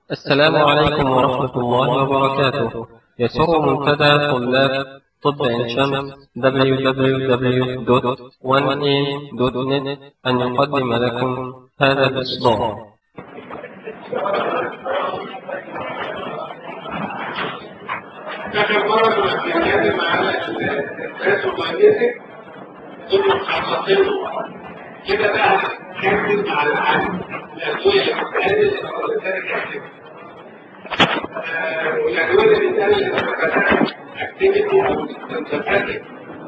السلام عليكم ورحمة الله وبركاته يسر منتدى طلاب طب عين شمس www.1am.net أن يقدم لكم هذا الإصدار آخر مرة كنا بنتكلم على الناس المغنيتك كنا مخصصينه كده بقى هنركز على العالم الأدوية اللي بتقلل الأولويات الأكتيفيتي والأدوية اللي بتقلل الأكتيفيتي أو السنتاتيك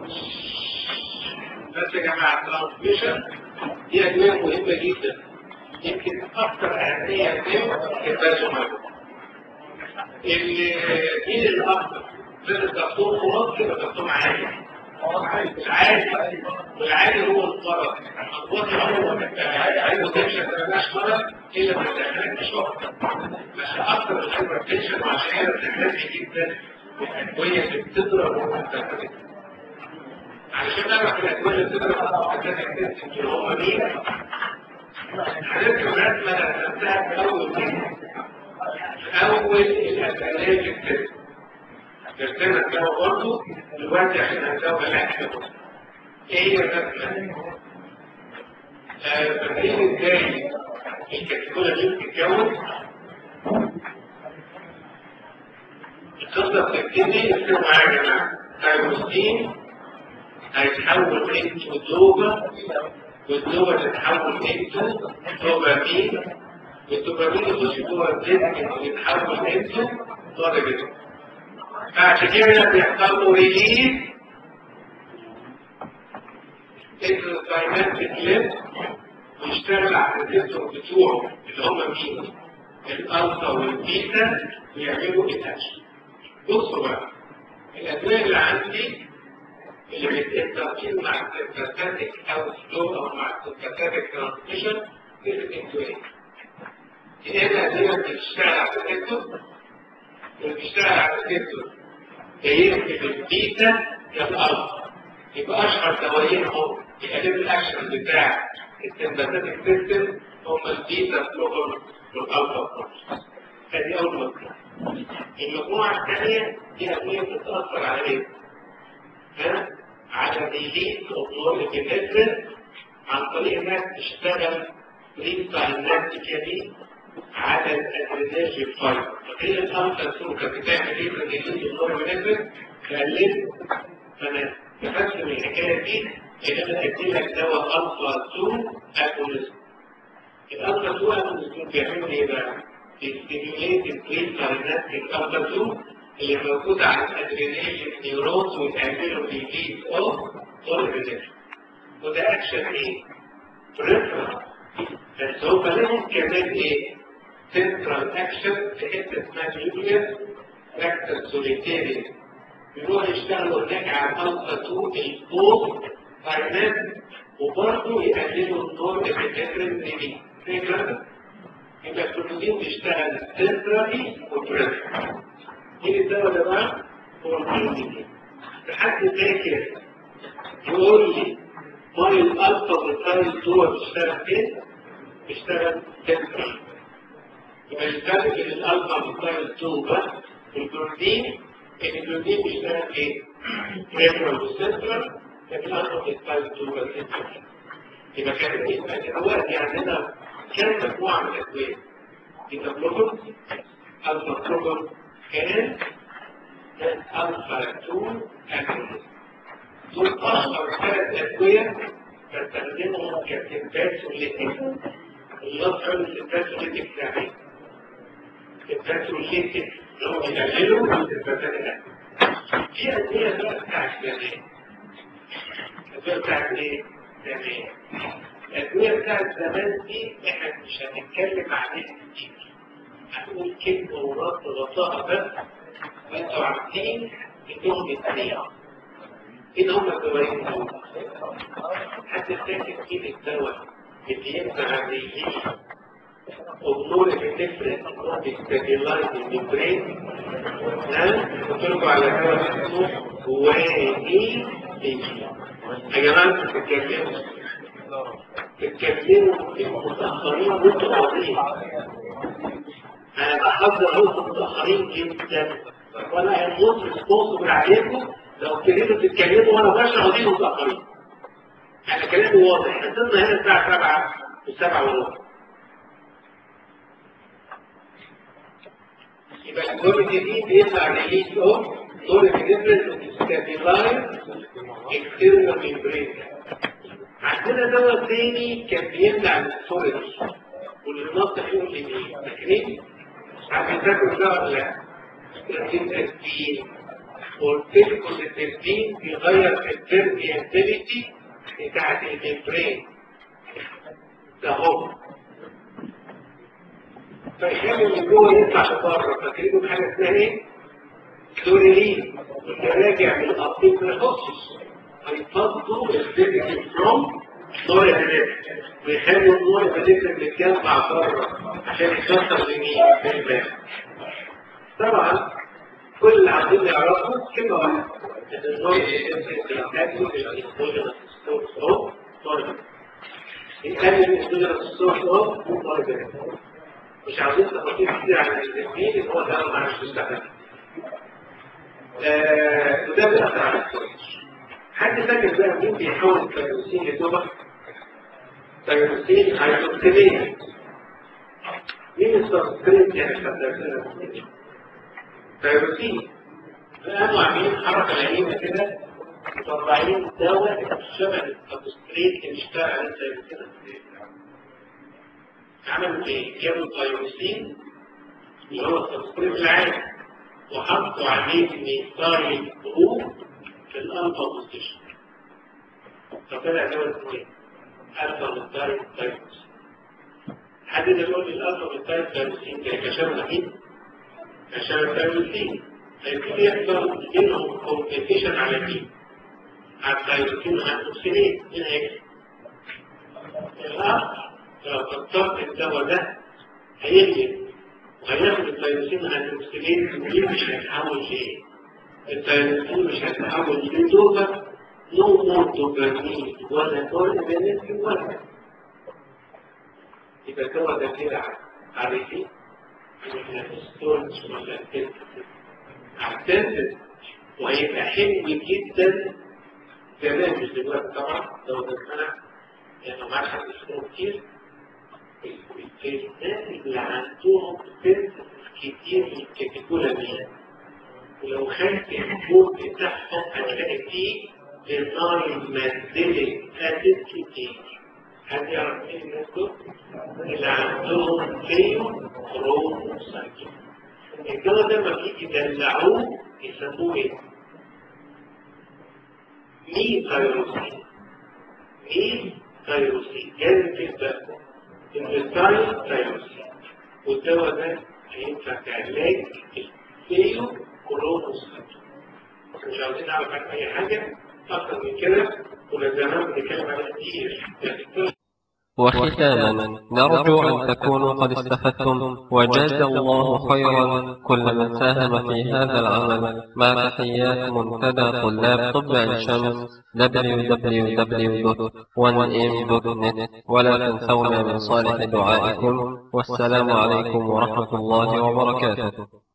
بس يا جماعة الترانسميشن دي أدوية مهمة جدا يمكن أكثر أهمية من البازومايل الجيل الأكثر من الدكتور خلاص كده دكتور عالي العالي والعالي هو المرض الوضع هو عنده تنشن ما بقاش مرض الا ما تحتاج شهر بس اكثر من الهايبرتنشن وعشان كده بتحتاج جدا الادويه اللي بتضرب المنتجات علشان نعرف الادويه اللي بتضرب المنتجات اللي هم مين هنركب رسمه رسمتها في اول مين اول الاسئله الكتاب درسنا سوا برضه دلوقتي عشان هنسوي الاكل ايه هي الرسمه فاكرين ازاي الكتكوله دي بتتكون القصه بتبتدي اكتبوا معايا يا جماعه هيدروستين هيتحول انتو دوبا والدوبا تتحول انتو دوبامين والدوبامين يخش جوه الجسم ويتحول انتو ضربته بعد كده بيحصل له ريليز الكايناتيك ليب ويشتغل على الريسبتور بتوعه اللي هم مين؟ الالفا والبيتا ويعملوا اتاكشن بصوا بقى الادويه اللي عندي اللي بتتأثر مع السيمباثيك او فلو او مع السيمباثيك ترانسميشن تقسم ايه؟ يا اما ادويه بتشتغل على الريسبتور اللي بيشتغل على الريسبتور بيقفل البيتا يا الالفا يبقى اشهر دوايين يقلب الاكشن بتاع السمباثيك سيستم هم البيتا بلوكر والالفا بلوكر ادي اول مجموعه المجموعه الثانيه دي ادويه بتتاثر على ايه؟ ها؟ على ريليز اوف نورابينفرين عن طريق انها تشتغل ريستايناتيكالي على الادرينرجي فايبر فهي الالفا سو كانت بتعمل ايه في ريليز اوف نورابينفرين؟ قللت فانا استفدت من الحكايه دي ان انا ادي لك دواء الفا 2 اجونست الالفا 2 اجونست بيعملوا ايه بقى؟ بيستيميوليت البري سايناتيك الفا 2 اللي موجود على الادرينالين نيورونز ويقللوا ريليز اوف اورجانيزم وده اكشن ايه؟ بريفرال بس هو لهم كمان ايه؟ سنترال اكشن في حته اسمها نيوكليس فاكتور سوليتيريس يروح يشتغلوا هناك على الفا 2 الفوق فاينانس وبرضه يقللوا النور بالديفرنت ريليز فكرة يبقى البروتين بيشتغل سنترالي وبريفرال مين الدواء ده بقى؟ هو البروتين حد فاكر يقول لي ماي الالفا بروتين دول بيشتغل فين؟ بيشتغل سنترال يبقى الفرق بين الالفا بروتين 2 بس والبروتين البروتين بيشتغل ايه؟ ريفرال وسنترال لكن الالفا بروتين 2 بس يبقى كان يبقى دلوقتي عندنا كام مجموعه من الادويه؟ يبقى بلوكر الفا بلوكر كان الفا 2 اجونست دول اشهر ثلاث ادويه بستخدمهم كسمباسوليتيك اللفظ حلو السمباسوليتيك يعني السمباسوليتيك اللي هو بيقللوا السمباسوليتيك في ادويه بقى بتاعت زمان الادويه بتاعت ايه؟ زمان الادويه بتاعت زمان دي احنا مش هنتكلم عليها كتير هنقول كلمه ورد غطاها بس وانتوا عارفين انهم اثنين ايه هم الدوايين دول؟ حد فاكر ايه الدواء اللي يمنع الريليز امور بتفرق بتستابيلايز البرين قلت لكم على دواء اسمه واني يا جماعه انتوا بتتكلموا بتتكلموا المتاخرين وانتوا قاعدين انا اقدر اوصل متاخرين جدا وانا هنموت ريسبونسبل عليكم لو ابتديتوا تتكلموا وانا بشرح ودي متاخرين احنا كلامي واضح احنا وصلنا هنا الساعه 7 و7 وربع يبقى الكواليتي دي بيطلع ريليز اوف نور ديفرنس ستابيلايز اكسترنال ميمبرين عندنا دواء تاني كان بيمنع الستورج واللي نط فيه اليمين فاكرين؟ عارفين تاكل ده ولا لا؟ الترتين قلت لكم الترتين بيغير في البرميابيلتي بتاعت الممبرين ده هو فيخلي من جوه يطلع لبره فاكرينه بحاجه اسمها ايه؟ كلوريلين راجع من الابطيل ما يخصش هيفضوا الفيزيكال فروم نور الهدف ويخلوا النور الهدف متجمع بره عشان يكسر لمين؟ للباب طبعا كل اللي عايزين يعرفوا كلمه واحده ان النور الهدف بيتاكل الاكسبوجر سورس اوف نور يقلل الاكسبوجر سورس اوف نور مش عاوزين تفاصيل كتير عن الاثنين اللي هو ده ما مش مستقبل وده بيأثر على الستورج حد فاكر بقى مين بيحول التيروسين لتوبة؟ تيروسين هيدروكسيلين مين السبستريت يعني خدتها تيروسين فقاموا عاملين حركة غريبة كده مطلعين دواء شبه السبستريت اللي اشتغل على التيروسين عملوا ايه؟ جابوا التيروسين اللي هو السبستريت العادي وحطوا عليه ميثايل جروب في الألفا بوزيشن فطلع دول اثنين ألفا ميثايل تايروسين حد يقول لي الألفا ميثايل تايروسين ده كشف أكيد كشف تايروسين هيبتدي يحصل بينهم كومبيتيشن على مين؟ على التايروسين وعلى الأكسجين مين هيكسب؟ الأخ لو كترت الدواء ده هيقلب وهياخد التايروسين على الأكسجين ودي مش هيتحول لإيه؟ التايروسين مش هيتحول لدوبة نو مور دوبامين ولا كورنيزين ولا يبقى الدواء ده كده عارفين ولا ستورج ولا اعتمد وهيبقى حلو جدا زمان مش دلوقتي طبعا لو دخلنا لانه ما حد يشتغل كتير الناس اللي عندهم سنس كتير في الكاتيكولامين ولو خدت الكود بتاعهم هتلاقي فيه ديزاين مادلي اسيد كتير حد يعرف مين الناس دول؟ اللي عندهم فيو كروموسايتوم الجو ده لما بيجي يدلعوه يسموه ايه؟ مين تايروسين؟ مين تايروسين؟ جاي في الدم الستايل تايروسين والدواء ده هينفع كعلاج الفيو كروموسايتوم مش عاوزين نعرف عن اي حاجه اكتر من كده كنا زمان بنتكلم على كتير وختاما نرجو أن تكونوا قد استفدتم وجاز الله خيرا كل من ساهم في هذا العمل مع تحيات منتدى طلاب طب عين شمس www.1m.net ولا تنسونا من صالح دعائكم والسلام عليكم ورحمة الله وبركاته